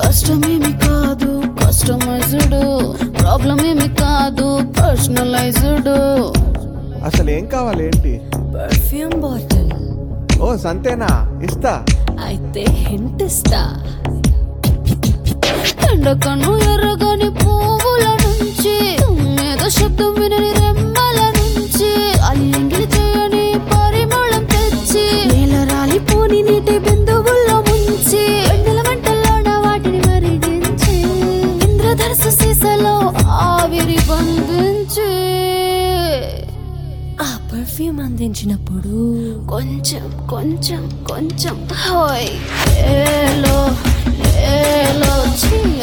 కష్టమేమి కాదు customized problem ఏమి కాదు పర్సనలైజ్డ్ అసలు ఏం కావాలి ఏంటి పర్ఫ్యూమ్ బాటిల్ ఓ సంతేనా ఇస్తా అయితే హింట్ ఇస్తా ఎండకను ఎర్రగని పువ్వుల నుంచి మీద శబ్దం వినని రెమ్మల నుంచి అలి ఎంగిలి చేయని పరిమళం తెచ్చి నేల రాలిపోని నీటి బిందువుల్లో ముంచి వెన్నెల మంటల్లోన వాటిని మరిగించి ఇంద్రధనస్సు సీసలో ఆవిరి బంధించి ఆ పర్ఫ్యూమ్ అందించినప్పుడు కొంచెం కొంచెం కొంచెం హోయ్ ఏలో ఏలో చీ